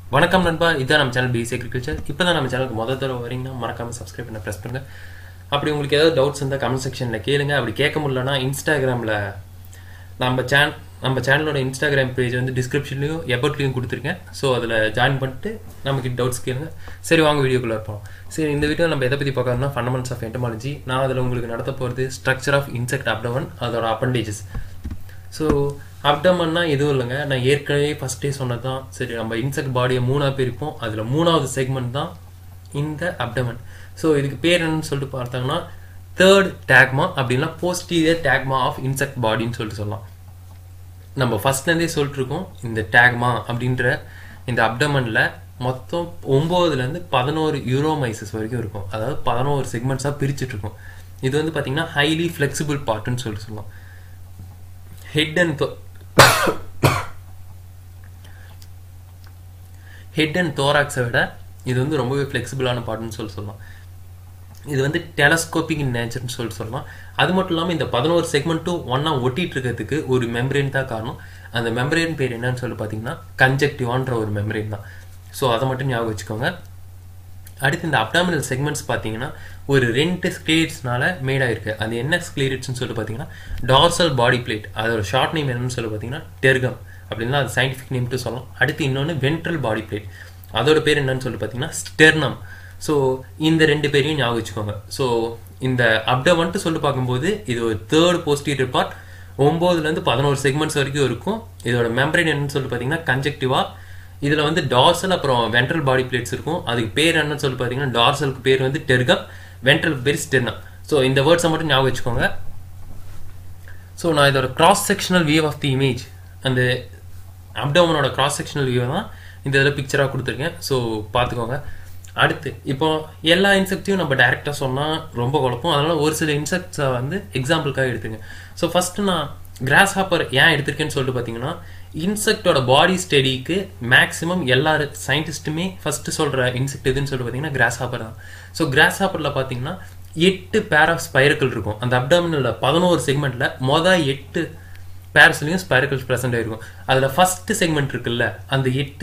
வணக்கம் நண்பா இதான் நம்ம சேனல் பிஎஸ் அக்ரிகல்ச்சர் இப்போ தான் நம்ம சேனலுக்கு முதல் தடவை வரீங்கன்னா மறக்காம சப்ஸ்கிரைப் பண்ண ப்ரெஸ் பண்ணுங்க அப்படி உங்களுக்கு ஏதாவது டவுட்ஸ் இருந்தால் கமெண்ட் செக்ஷனில் கேளுங்க அப்படி கேட்க முடியலன்னா இன்ஸ்டாகிராமில் நம்ம சேன் நம்ம சேனலோட இன்ஸ்டாகிராம் பேஜ் வந்து டிஸ்கிரிப்ஷன்லையும் எபர்ட்லையும் கொடுத்துருக்கேன் ஸோ அதில் ஜாயின் பண்ணிட்டு நமக்கு டவுட்ஸ் கேளுங்க சரி வாங்க வீடியோக்குள்ளே இருப்போம் சரி இந்த வீடியோ நம்ம எதை பற்றி பார்க்கறோம்னா ஃபண்டமெண்ட்ஸ் ஆஃப் என்டமாலஜி நான் அதில் உங்களுக்கு நடத்த போகிறது ஸ்ட்ரக்சர் ஆஃப் இன்செக்ட் அப்டவன் அதோட அப்பண்டேஜஸ் ஸோ அப்டமன்னா எதுவும் இல்லைங்க நான் ஏற்கனவே ஃபஸ்ட்டே சொன்னது தான் சரி நம்ம இன்செக்ட் பாடியை மூணாக பிரிப்போம் அதில் மூணாவது செக்மெண்ட் தான் இந்த அப்டமன் ஸோ இதுக்கு பேர் என்னன்னு சொல்லிட்டு பார்த்தாங்கன்னா தேர்ட் டேக்மா அப்படின்னா போஸ்டீரியர் டேக்மா ஆஃப் இன்செக்ட் பாடின்னு சொல்லிட்டு சொல்லலாம் நம்ம ஃபர்ஸ்ட்லேருந்தே சொல்லிட்டு இருக்கோம் இந்த டேக்மா அப்படின்ற இந்த அப்டமனில் மொத்தம் ஒம்போதுலேருந்து பதினோரு யூரோமைசஸ் வரைக்கும் இருக்கும் அதாவது பதினோரு செக்மெண்ட்ஸாக பிரிச்சுட்டு இருக்கும் இது வந்து பார்த்தீங்கன்னா ஹைலி ஃப்ளெக்சிபிள் பார்ட்டுன்னு சொல்லிட்டு சொல்லலாம் ஹெட் அண்ட் ஹெட் அண்ட் தோராக்ஸை விட இது வந்து ரொம்பவே ஃப்ளெக்சிபிளான பார்ட்னு சொல்லி சொல்லலாம் இது வந்து டெலஸ்கோபிக் இன் நேச்சர்னு சொல்லி சொல்லலாம் அது மட்டும் இல்லாமல் இந்த பதினோரு செக்மெண்ட்டும் ஒன்றா ஒட்டிட்டு இருக்கிறதுக்கு ஒரு மெம்பரேன் தான் காரணம் அந்த மெம்பரேன் பேர் என்னன்னு சொல்லி பார்த்தீங்கன்னா கன்ஜெக்டிவான்ற ஒரு மெம்பரேன் தான் ஸோ அதை மட்டும் ஞாபகம் வச்சுக்கோங்க அடுத்து இந்த அப்டாமினல் செக்மெண்ட்ஸ் பார்த்தீங்கன்னா ஒரு ரெண்டு ஸ்க்ளீரிட்ஸ்னால மேட் ஆயிருக்கு அது என்ன ஸ்க்ளீரிட்ஸ்னு சொல்லி பார்த்தீங்கன்னா டார்சல் பாடி பிளேட் அதோட ஷார்ட் நேம் என்னன்னு சொல்லி பார்த்தீங்கன்னா டெர்கம் அப்படின்னா அது சயின்டிஃபிக் நேம்ட்டு சொல்லலாம் அடுத்து இன்னொன்று வென்ட்ரல் பாடி பிளேட் அதோட பேர் என்னன்னு சொல்லி பார்த்தீங்கன்னா ஸ்டெர்னம் ஸோ இந்த ரெண்டு பேரையும் ஞாபகம் வச்சுக்கோங்க ஸோ இந்த அப்டவன்ட்டு சொல்லி பார்க்கும்போது இது ஒரு தேர்ட் போஸ்டீரியர் பார்ட் ஒம்போதுலேருந்து பதினோரு செக்மெண்ட்ஸ் வரைக்கும் இருக்கும் இதோட மெம்பரேன் என்னன்னு சொல்லி பார்த்தீங்கன்னா கன்ஜெக்டிவா இதில் வந்து டார்சல் அப்புறம் வென்ட்ரல் பாடி பிளேட்ஸ் இருக்கும் அதுக்கு பேர் என்னன்னு சொல்லி பார்த்தீங்கன்னா டார்சலுக்கு பேர் வந்து டெர்கம் வென்ட்ரலுக்கு பேர் ஸ்டெர்னம் ஸோ இந்த வேர்ட்ஸை மட்டும் ஞாபகம் வச்சுக்கோங்க ஸோ நான் இதோட cross sectional view of the image அந்த அப்டோமனோட கிராஸ் செக்ஷனல் வியூ தான் இந்த இதில் பிக்சராக கொடுத்துருக்கேன் ஸோ பார்த்துக்கோங்க அடுத்து இப்போ எல்லா இன்செக்ட்டையும் நம்ம டைரெக்டாக சொன்னால் ரொம்ப குழப்பம் அதனால் ஒரு சில இன்செக்ட்ஸை வந்து எக்ஸாம்பிளுக்காக எடுத்துங்க ஸோ ஃபஸ்ட்டு நான் கிராஸ் ஹாப்பர் ஏன் எடுத்திருக்கேன்னு சொல்லிட்டு பார்த்தீங்கன்னா இன்செக்டோட பாடி ஸ்டடிக்கு மேக்ஸிமம் எல்லா சயின்டிஸ்ட்டுமே ஃபஸ்ட்டு சொல்கிற இன்செக்ட் எதுன்னு சொல்லிட்டு பார்த்தீங்கன்னா கிராஸ் ஹாப்பர் தான் ஸோ கிராஸ் ஹாப்பரில் பார்த்தீங்கன்னா எட்டு பேர் ஆஃப் ஸ்பைரக்கல் இருக்கும் அந்த அப்டாமினோட பதினோரு செக்மெண்ட்டில் மொதல் எட்டு பேர்ஸ்லையும் ஸ்பைரக்கல்ஸ் ப்ரெசென்ட் ஆயிருக்கும் அதில் ஃபஸ்ட்டு செக்மெண்ட் இருக்குல்ல அந்த எட்டு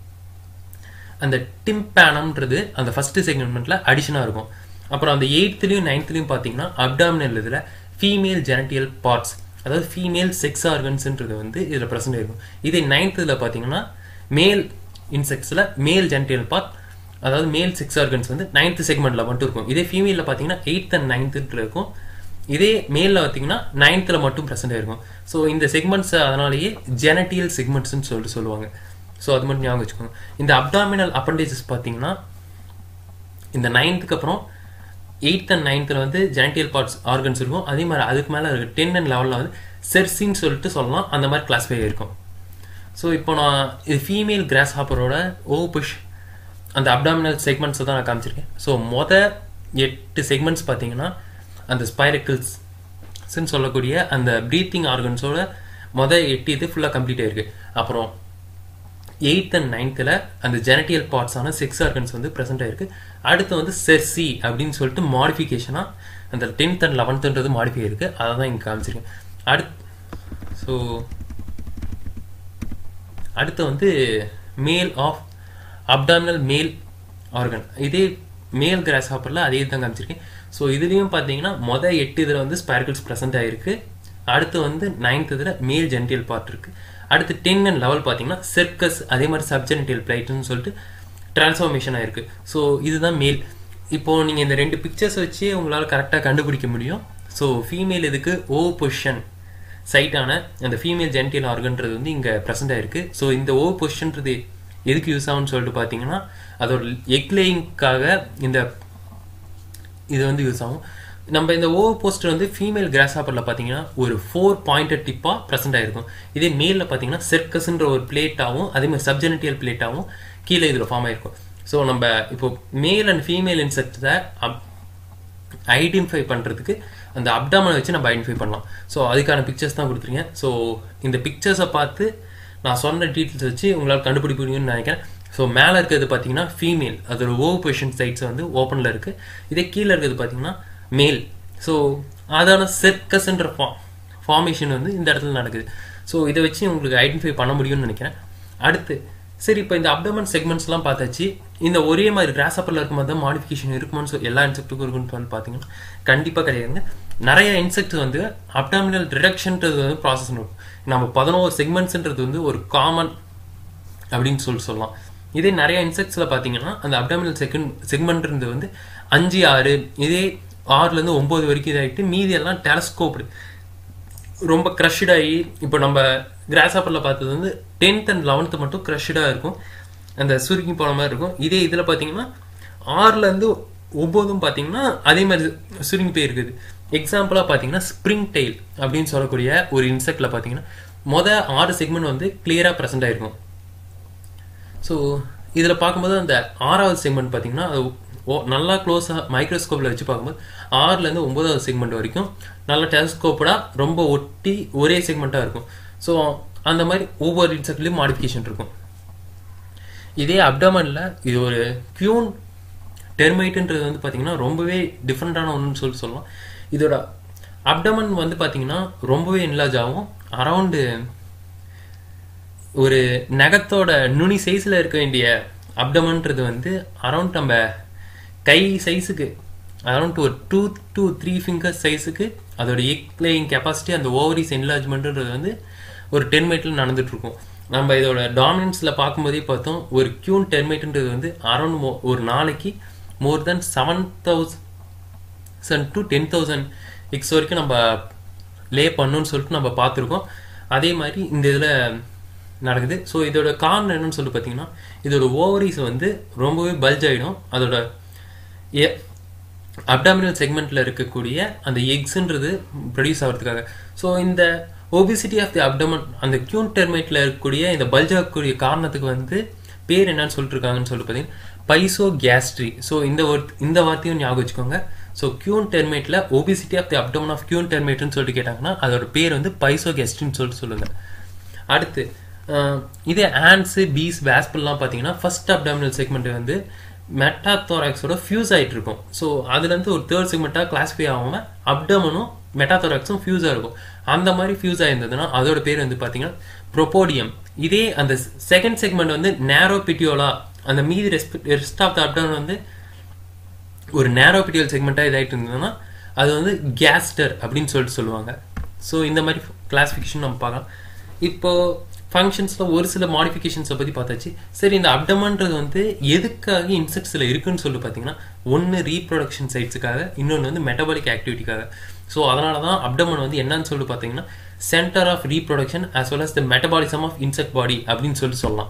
அந்த டிம்பேனம்ன்றது அந்த ஃபர்ஸ்ட் செக்மெண்ட்ல அடிஷனாக இருக்கும் அப்புறம் அந்த எயித்துலையும் நைன்த்லையும் பார்த்தீங்கன்னா அப்டாமினல் இதில் ஃபீமேல் ஜெனட்டியல் பார்ட்ஸ் அதாவது ஃபீமேல் செக்ஸ் ஆர்கன்ஸ்ன்றது வந்து இதில் ப்ரெசென்ட் இருக்கும் இதே நைன்த்தில் பார்த்தீங்கன்னா மேல் இன்செக்ட்ஸில் மேல் ஜெனட்டியல் பார்ட் அதாவது மேல் செக்ஸ் ஆர்கன்ஸ் வந்து நைன்த் செக்மெண்ட்டில் மட்டும் இருக்கும் இதே ஃபீமேலில் பார்த்தீங்கன்னா எயித் அண்ட் நைன்த்தில் இருக்கும் இதே மேலில் பார்த்தீங்கன்னா நைன்த்தில் மட்டும் ப்ரெசென்ட் ஆயிருக்கும் ஸோ இந்த செக்மெண்ட்ஸ் அதனாலேயே ஜெனட்டியல் செக்மெண்ட்ஸ்னு சொல்லிட்டு சொல்லுவாங்க ஸோ அது மட்டும் ஞாபகம் வச்சுக்கோங்க இந்த அப்டாமினல் அப்பண்டேஜஸ் பார்த்தீங்கன்னா இந்த நைன்த்துக்கு அப்புறம் எயித் அண்ட் நைன்த்தில் வந்து ஜெனட்டியல் பார்ட்ஸ் ஆர்கன்ஸ் இருக்கும் அதே மாதிரி அதுக்கு மேலே இருக்கு டென் அண்ட் லெவலில் வந்து செர்சின்னு சொல்லிட்டு சொல்லலாம் அந்த மாதிரி கிளாஸிஃபை இருக்கும் ஸோ இப்போ நான் இது ஃபீமேல் கிராஸ் ஹாப்பரோட ஓ புஷ் அந்த அப்டாமினல் செக்மெண்ட்ஸை தான் நான் காமிச்சிருக்கேன் ஸோ மொதல் எட்டு செக்மெண்ட்ஸ் பார்த்தீங்கன்னா அந்த ஸ்பைரக்கிள்ஸ்ன்னு சொல்லக்கூடிய அந்த ப்ரீத்திங் ஆர்கன்ஸோட மொதல் எட்டு இது ஃபுல்லாக கம்ப்ளீட் ஆயிருக்கு அப்புறம் எயித் அண்ட் நைன்த்தில் அந்த ஜெனட்டியல் பார்ட்ஸான செக்ஸ் ஆர்கன்ஸ் வந்து ப்ரெசென்ட் ஆயிருக்கு அடுத்து வந்து செர்சி அப்படின்னு சொல்லிட்டு மாடிஃபிகேஷனாக அந்த டென்த் அண்ட் லெவன்த்துன்றது மாடிஃபை ஆயிருக்கு அதை தான் இங்கே காமிச்சிருக்கேன் அடுத்து ஸோ அடுத்து வந்து மேல் ஆஃப் அப்டாமினல் மேல் ஆர்கன் இதே மேல் கிராஸ் ஹாப்பரில் அதே தான் காமிச்சிருக்கேன் ஸோ இதுலேயும் பார்த்தீங்கன்னா மொதல் எட்டு இதில் வந்து ஸ்பேர்கிள்ஸ் ப்ரெசென்ட் ஆயிருக்கு அடுத்து வந்து நைன்த் இதில் மேல் ஜென்டியல் பார்ட் இருக்குது அடுத்து டென் அண்ட் லெவல் பார்த்தீங்கன்னா செர்க்கஸ் அதே மாதிரி சப்ஜெனட்டியல் பிளைட்னு சொல்லிட்டு டிரான்ஸ்ஃபார்மேஷன் ஆயிருக்கு ஸோ இதுதான் மேல் இப்போது நீங்கள் இந்த ரெண்டு பிக்சர்ஸ் வச்சு உங்களால் கரெக்டாக கண்டுபிடிக்க முடியும் ஸோ ஃபீமேல் இதுக்கு ஓ பொசிஷன் சைட்டான அந்த ஃபீமேல் ஜென்டியல் ஆர்கன்றது வந்து இங்கே ப்ரெசென்ட் ஆயிருக்கு ஸோ இந்த ஓ பொசிஷன்றது எதுக்கு யூஸ் ஆகும்னு சொல்லிட்டு பார்த்தீங்கன்னா அதோட எக் லேயிங்க்காக இந்த இது வந்து யூஸ் ஆகும் நம்ம இந்த ஓ போஸ்டர் வந்து ஃபீமேல் கிராஸ் ஹாப்பரில் பார்த்தீங்கன்னா ஒரு ஃபோர் பாயிண்டட் டிப்பாக ப்ரெசென்ட் ஆயிருக்கும் இதே மேலில் பார்த்தீங்கன்னா செர்க்கஸ்ன்ற ஒரு பிளேட்டாகவும் அதேமாதிரி சப்ஜெனட்டியல் பிளேட்டாகவும் கீழே இதில் ஃபார்ம் ஆயிருக்கும் ஸோ நம்ம இப்போ மேல் அண்ட் ஃபீமேல் இன்செக்டை அப் ஐடென்டிஃபை பண்ணுறதுக்கு அந்த அப்டாமனை வச்சு நம்ம ஐடென்டிஃபை பண்ணலாம் ஸோ அதுக்கான பிக்சர்ஸ் தான் கொடுத்துருக்கேன் ஸோ இந்த பிக்சர்ஸை பார்த்து நான் சொன்ன டீட்டெயில்ஸ் வச்சு உங்களால் கண்டுபிடிக்க முடியும்னு நினைக்கிறேன் ஸோ மேலே இருக்கிறது பார்த்தீங்கன்னா ஃபீமேல் அதோட ஓ பொசிஷன் சைட்ஸ் வந்து ஓப்பனில் இருக்குது இதே கீழே இருக்கிறது பார்த்தீங்கன்னா மேல் ஸோ அதான செர்க்கஸ்ன்ற ஃபா ஃபார்மேஷன் வந்து இந்த இடத்துல நடக்குது ஸோ இதை வச்சு உங்களுக்கு ஐடென்டிஃபை பண்ண முடியும்னு நினைக்கிறேன் அடுத்து சரி இப்போ இந்த அப்டமன் செக்மெண்ட்ஸ்லாம் பார்த்தாச்சு இந்த ஒரே மாதிரி கிராஸப்பரில் இருக்கும் போது தான் மாடிஃபிகேஷன் இருக்குமான்னு சொல்லி எல்லா இன்செக்ட்டுக்கும் இருக்குன்னு வந்து பார்த்தீங்கன்னா கண்டிப்பாக கிடையாதுங்க நிறைய இன்செக்ட்ஸ் வந்து அப்டாமினல் ரிடக்ஷன்ன்றது வந்து ப்ராசஸ் இருக்கும் நம்ம பதினோரு செக்மெண்ட்ஸ்ன்றது வந்து ஒரு காமன் அப்படின்னு சொல்லி சொல்லலாம் இதே நிறைய இன்செக்ட்ஸில் பார்த்தீங்கன்னா அந்த அப்டாமினல் செகண்ட் செக்மெண்ட்ன்றது வந்து அஞ்சு ஆறு இதே ஆறுலேருந்து ஒம்பது வரைக்கும் இதாகிட்டு மீதி எல்லாம் டெலஸ்கோப்டு ரொம்ப க்ரஷ்ட் ஆகி இப்போ நம்ம கிராஸாப்பரில் பார்த்தது வந்து டென்த் அண்ட் லெவன்த்து மட்டும் க்ரஷ்டாக இருக்கும் அந்த சுருக்கி போன மாதிரி இருக்கும் இதே இதில் பார்த்தீங்கன்னா ஆறுலேருந்து ஒம்போதும் பார்த்தீங்கன்னா அதே மாதிரி சுருங்கி போய் இருக்குது எக்ஸாம்பிளாக பார்த்தீங்கன்னா ஸ்ப்ரிங் டெயில் அப்படின்னு சொல்லக்கூடிய ஒரு இன்செக்டில் பார்த்தீங்கன்னா மொதல் ஆறு செக்மெண்ட் வந்து கிளியராக ப்ரெசென்ட் ஆயிருக்கும் ஸோ இதில் பார்க்கும்போது அந்த ஆறாவது செக்மெண்ட் பார்த்தீங்கன்னா அது ஓ நல்லா க்ளோஸாக மைக்ரோஸ்கோப்பில் வச்சு பார்க்கும்போது ஆறுலேருந்து ஒன்பதாவது செக்மெண்ட் வரைக்கும் நல்லா டெலஸ்கோப்படாக ரொம்ப ஒட்டி ஒரே செக்மெண்ட்டாக இருக்கும் ஸோ அந்த மாதிரி ஒவ்வொரு இன்செக்ட்லேயும் மாடிஃபிகேஷன் இருக்கும் இதே அப்டமனில் இது ஒரு பியூன் டெர்மைட்டுன்றது வந்து பார்த்தீங்கன்னா ரொம்பவே டிஃப்ரெண்ட்டான ஒன்றுன்னு சொல்லி சொல்லலாம் இதோட அப்டமன் வந்து பார்த்தீங்கன்னா ரொம்பவே என்லாஜ் ஆகும் அரவுண்டு ஒரு நகத்தோட நுனி சைஸில் இருக்க வேண்டிய அப்டமன்றது வந்து அரவுண்ட் நம்ம கை சைஸுக்கு அரௌண்ட் ஒரு டூ டூ த்ரீ ஃபிங்கர் சைஸுக்கு அதோட எக் லேயிங் கெப்பாசிட்டி அந்த ஓவரிஸ் என்லார்ஜ்மெண்ட்ன்றது வந்து ஒரு டெர்மைட்டில் நடந்துட்டுருக்கும் நம்ம இதோட டாமினன்ஸில் பார்க்கும்போதே பார்த்தோம் ஒரு கியூன் டெர்மைட்டுன்றது வந்து அரௌண்ட் ஒரு நாளைக்கு more than seven thousand to ten thousand eggs வரைக்கும் நம்ம லே பண்ணணும்னு சொல்லிட்டு நம்ம பார்த்துருக்கோம் அதே மாதிரி இந்த இதில் நடக்குது ஸோ இதோட காரணம் என்னன்னு சொல்லி பார்த்தீங்கன்னா இதோட ஓவரிஸ் வந்து ரொம்பவே பல்ஜ் ஆகிடும் அதோட ஏ அப்டாமினல் செக்மெண்ட்டில் இருக்கக்கூடிய அந்த எக்ஸுன்றது ப்ரொடியூஸ் ஆகிறதுக்காக ஸோ இந்த ஒபிசிட்டி ஆஃப் தி அப்டமன் அந்த கியூன் டெர்மைட்டில் இருக்கக்கூடிய இந்த பல்ஜ் ஆகக்கூடிய காரணத்துக்கு வந்து பேர் என்னன்னு சொல்லிட்டு இருக்காங்கன்னு சொல்லி பார்த்தீங்கன்னா பைசோ கேஸ்ட்ரி ஸோ இந்த இந்த வார்த்தையும் ஞாபகம் வச்சுக்கோங்க ஸோ கியூன் டெர்மேட்டில் obesity of the abdomen of queen டெர்மேட்னு சொல்லிட்டு கேட்டாங்கன்னா அதோட பேர் வந்து பைசோ கேஸ்ட்ரின்னு சொல்லிட்டு சொல்லுங்கள் அடுத்து இதே ஆன்ஸு பீஸ் வேஸ்பிள்லாம் பார்த்தீங்கன்னா ஃபர்ஸ்ட் அப்டாமினல் செக்மெண்ட் வந்து மெட்டாதோராக்ஸோட ஃபியூஸ் ஆகிட்டு இருக்கும் ஸோ அதுலேருந்து ஒரு தேர்ட் செக்மெண்ட்டாக கிளாஸிஃபை ஆகாமல் அப்டமனும் மெட்டாதோராக்ஸும் ஃபியூஸாக இருக்கும் அந்த மாதிரி ஃபியூஸ் ஆயிருந்ததுன்னா அதோட பேர் வந்து பார்த்தீங்கன்னா ப்ரொபோடியம் இதே அந்த செகண்ட் செக்மெண்ட் வந்து நேரோ பிட்டியோலா அந்த மீதி rest rest of the abdomen வந்து ஒரு நேரோ பிட்டியல் செக்மெண்ட்டாக இதாகிட்டு இருந்ததுன்னா அது வந்து கேஸ்டர் அப்படின்னு சொல்லிட்டு சொல்லுவாங்க ஸோ இந்த மாதிரி கிளாஸிஃபிகேஷன் நம்ம பார்க்கலாம் இப்போது ஃபங்க்ஷன்ஸில் ஒரு சில மாடிஃபிகேஷன்ஸை பற்றி பார்த்தாச்சு சரி இந்த அப்டமன்றது வந்து எதுக்காக இன்செக்ட்ஸில் இருக்குன்னு சொல்லி பார்த்தீங்கன்னா ஒன்று ரீப்ரொடக்ஷன் சைட்ஸுக்காக இன்னொன்று வந்து மெட்டபாலிக் ஆக்டிவிட்டிக்காக ஸோ அதனால தான் அப்டமன் வந்து என்னன்னு சொல்லி பார்த்தீங்கன்னா centre of reproduction as well as the metabolism of insect body அப்படின்னு சொல்லி சொல்லலாம்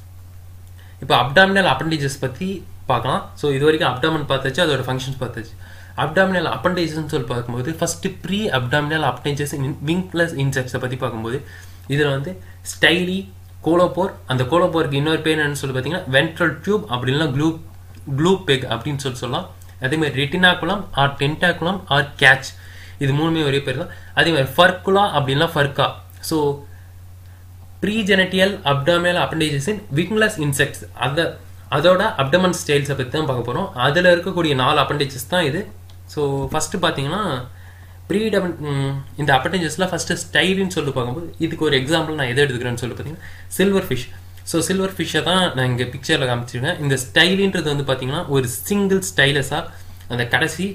இப்போ அப்டாமினல் அப்பண்டேஜஸ் பற்றி பார்க்கலாம் ஸோ இது வரைக்கும் அப்டாமன் பார்த்தாச்சு அதோட ஃபங்க்ஷன்ஸ் பார்த்தாச்சு அப்டாமினல் அப்பண்டேஜஸ்னு சொல்லி பார்க்கும்போது first pre abdominal appendages wingless இன்செக்ட்ஸை பற்றி பார்க்கும்போது இதில் வந்து ஸ்டைலி கோலோபோர் அந்த கோலோபோருக்கு இன்னொரு பேர் என்னன்னு சொல்லி பார்த்தீங்கன்னா வென்ட்ரல் டியூப் அப்படின்னா க்ளூ க்ளூ பெக் அப்படின்னு சொல்லி சொல்லலாம் அதேமாதிரி retinaculum or tentaculum or catch இது மூணுமே ஒரே பேர் தான் அதே மாதிரி ஃபர்குலா அப்படின்னா furca so pregenital abdominal appendages in wingless insects அந்த அதோட அப்டமன் ஸ்டைல்ஸை பற்றி தான் பார்க்க போகிறோம் அதில் இருக்கக்கூடிய நாலு அப்பண்டேஜஸ் தான் இது ஸோ ஃபஸ்ட்டு பார்த்தீங்கன்னா ப்ரீடமன் இந்த அப்பண்டேஜஸில் ஃபஸ்ட்டு ஸ்டைலுன்னு சொல்லி பார்க்கும்போது இதுக்கு ஒரு எக்ஸாம்பிள் நான் எதை எடுத்துக்கிறேன்னு சொல்லி பார்த்தீங்கன்னா சில்வர் ஃபிஷ் ஸோ சில்வர் ஃபிஷ்ஷை தான் நான் இங்கே பிக்சரில் காமிச்சிருக்கேன் இந்த ஸ்டைலின்றது வந்து பார்த்தீங்கன்னா ஒரு சிங்கிள் ஸ்டைலஸாக அந்த கடைசி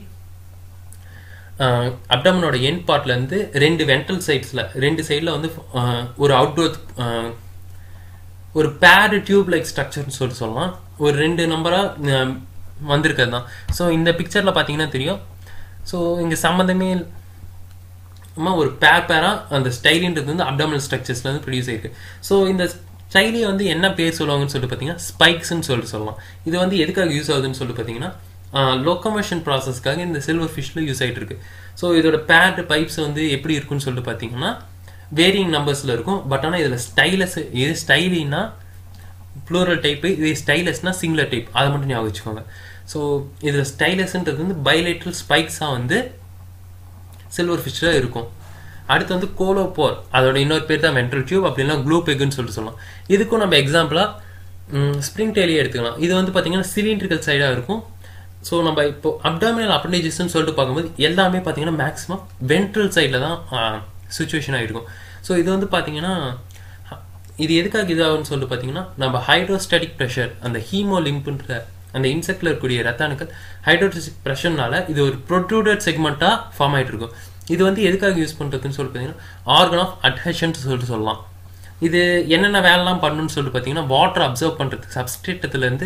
அப்டமனோட என் பார்ட்லேருந்து ரெண்டு வென்ட்ரல் சைட்ஸில் ரெண்டு சைடில் வந்து ஒரு அவுட்டோர் ஒரு பேடு டியூப் லைக் ஸ்ட்ரக்சர்னு சொல்லி சொல்லலாம் ஒரு ரெண்டு நம்பராக வந்திருக்கிறது தான் ஸோ இந்த பிக்சரில் பார்த்தீங்கன்னா தெரியும் ஸோ இங்கே சம்மந்தமே ஒரு பேர் பேராக அந்த ஸ்டைலின்றது வந்து அப்டாமினல் ஸ்ட்ரக்சர்ஸ்ல வந்து ப்ரொடியூஸ் ஆயிருக்கு ஸோ இந்த ஸ்டைலியை வந்து என்ன பேர் சொல்லுவாங்கன்னு சொல்லிட்டு பார்த்தீங்கன்னா ஸ்பைக்ஸ்ன்னு சொல்லிட்டு சொல்லலாம் இது வந்து எதுக்காக யூஸ் ஆகுதுன்னு சொல்லிட்டு பார்த்தீங்கன்னா லொக்கமோஷன் ப்ராசஸ்க்காக இந்த சில்வர் ஃபிஷ்ல யூஸ் ஆகிட்டு இருக்கு ஸோ இதோட பேட் பைப்ஸ் வந்து எப்படி இருக்குன்னு சொல்லிட்டு பார்த்தீங்கன்னா வேரியிங் நம்பர்ஸில் இருக்கும் பட் ஆனால் இதில் ஸ்டைலஸ் இது ஸ்டைலின்னா ப்ளூரல் டைப்பு இது ஸ்டைலஸ்னா சிங்குலர் டைப் அதை மட்டும் ஞாபகம் வச்சுக்கோங்க ஸோ இதில் ஸ்டைலஸ்ன்றது வந்து பைலேட்ரல் ஸ்பைக்ஸாக வந்து சில்வர் ஃபிஷ்ஷில் இருக்கும் அடுத்து வந்து கோலோபோர் அதோட இன்னொரு பேர் தான் வென்ட்ரல் டியூப் அப்படின்னா க்ளூ பெக்குன்னு சொல்லிட்டு சொல்லலாம் இதுக்கும் நம்ம எக்ஸாம்பிளாக ஸ்ப்ரிங் டெய்லியே எடுத்துக்கலாம் இது வந்து பார்த்தீங்கன்னா சிலிண்ட்ரிக்கல் சைடாக இருக்கும் ஸோ நம்ம இப்போ அப்டாமினல் அப்பண்டேஜஸ்ன்னு சொல்லிட்டு பார்க்கும்போது எல்லாமே பார்த்தீங்கன்னா மேக்ஸிமம் வென்ட்ரல் சைடில் தான் சுச்சுவேஷன் ஆகிருக்கும் ஸோ இது வந்து பார்த்தீங்கன்னா இது எதுக்காக இதாகும்னு சொல்லிட்டு பார்த்தீங்கன்னா நம்ம ஹைட்ரோஸ்டாட்டிக் ப்ரெஷர் அந்த ஹீமோ லிம்புன்ற அந்த இன்செக்டில் இருக்கக்கூடிய ரத்த அணுக்கள் ஹைட்ரோஸ்டாட்டிக் ப்ரெஷர்னால இது ஒரு ப்ரொட்ரூடட் செக்மெண்ட்டாக ஃபார்ம் ஆகிட்டு இருக்கும் இது வந்து எதுக்காக யூஸ் பண்ணுறதுன்னு சொல்லிட்டு பார்த்தீங்கன்னா ஆர்கன் ஆஃப் அட்ஹெஷன் சொல்லிட்டு சொல்லலாம் இது என்னென்ன வேலைலாம் பண்ணணும்னு சொல்லிட்டு பார்த்தீங்கன்னா வாட்டர் அப்சர்வ் பண்ணுறதுக்கு சப்ஸ்ட்ரேட்டத்துலேருந்து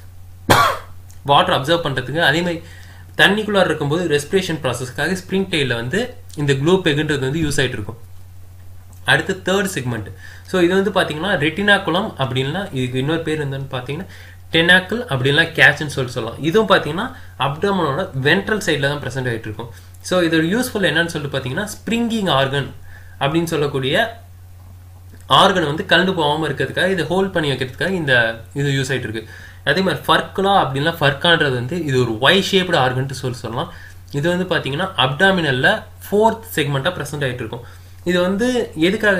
வாட்டர் அப்சர்வ் பண்ணுறதுக்கு அதே மாதிரி தண்ணிக்குள்ளார இருக்கும்போது ரெஸ்பிரேஷன் ப்ராசஸ்க்காக ஸ்ப்ரிங் டெயிலில் வந்து இந்த க்ளூ பெகுன்றது வந்து யூஸ் ஆகிட்டு இருக்கும் அடுத்து தேர்ட் செக்மெண்ட் ஸோ இது வந்து பார்த்தீங்கன்னா ரெட்டினாக்குளம் அப்படின்னா இதுக்கு இன்னொரு பேர் என்னன்னு பார்த்தீங்கன்னா டெனாக்கிள் அப்படின்னா கேட்ச்னு சொல்லி சொல்லலாம் இதுவும் பார்த்தீங்கன்னா அப்டமனோட வென்ட்ரல் சைடில் தான் ப்ரெசென்ட் ஆகிட்டு இருக்கும் ஸோ இதோட யூஸ்ஃபுல் என்னன்னு சொல்லிட்டு பார்த்தீங்கன்னா ஸ்ப்ரிங்கிங் ஆர்கன் அப்படின்னு சொல்லக்கூடிய ஆர்கனை வந்து கலந்து போகாமல் இருக்கிறதுக்காக இதை ஹோல்ட் பண்ணி வைக்கிறதுக்காக இந்த இது யூஸ் ஆகிட்டு இருக்கு அதே மாதிரி ஃபர்க்குலா அப்படின்னா ஃபர்க்கான்றது வந்து இது ஒரு ஒய் ஷேப்டு ஆர்கன்ட்டு சொல்லி சொல்லலாம் இது வந்து பார்த்தீங்கன்னா அப்டாமினலில் ஃபோர்த் செக்மெண்ட்டாக ப்ரெசென்ட் ஆகிட்டு இருக்கும் இது வந்து எதுக்காக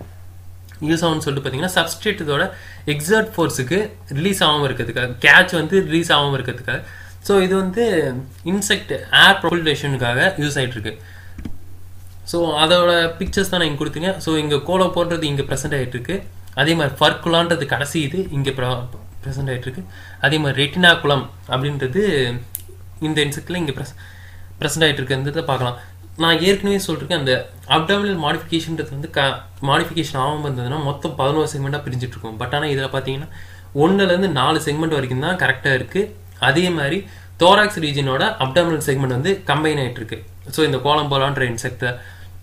யூஸ் ஆகும்னு சொல்லிட்டு பார்த்தீங்கன்னா சப்ஸ்ட்ரேட் இதோட எக்ஸர்ட் ஃபோர்ஸுக்கு ரிலீஸ் ஆகாமல் இருக்கிறதுக்காக கேட்ச் வந்து ரிலீஸ் ஆகாமல் இருக்கிறதுக்காக ஸோ இது வந்து இன்செக்ட் ஏர் ப்ரொபுலேஷனுக்காக யூஸ் ஆகிட்டு இருக்கு ஸோ அதோட பிக்சர்ஸ் தான் நான் இங்கே கொடுத்தீங்க ஸோ இங்கே கோலோ போடுறது இங்கே ப்ரெசென்ட் ஆகிட்டு இருக்கு அதே மாதிரி ஃபர்குலான்றது கடைசி இது இங்கே ப்ரெசென்ட் ஆகிட்டு இருக்கு அதே மாதிரி ரெட்டினா குளம் அப்படின்றது இந்த இன்செக்டில் இங்கே ப்ரெஸ் ப்ரெசென்ட் ஆகிட்டு இருக்குன்றதை பார்க்கலாம் நான் ஏற்கனவே சொல்லியிருக்கேன் அந்த அப்டாமினல் மாடிஃபிகேஷன்றது வந்து க மாடிஃபிகேஷன் ஆகாமல் இருந்ததுன்னா மொத்தம் பதினோரு செக்மெண்ட்டாக பிரிஞ்சுட்டு இருக்கும் பட் ஆனால் இதில் பார்த்தீங்கன்னா ஒன்றுலேருந்து நாலு செக்மெண்ட் வரைக்கும் தான் கரெக்டாக இருக்குது அதே மாதிரி தோராக்ஸ் ரீஜனோட அப்டாமினல் செக்மெண்ட் வந்து கம்பைன் ஆகிட்டு இருக்கு ஸோ இந்த கோலம் போலான்ற இன்செக்டை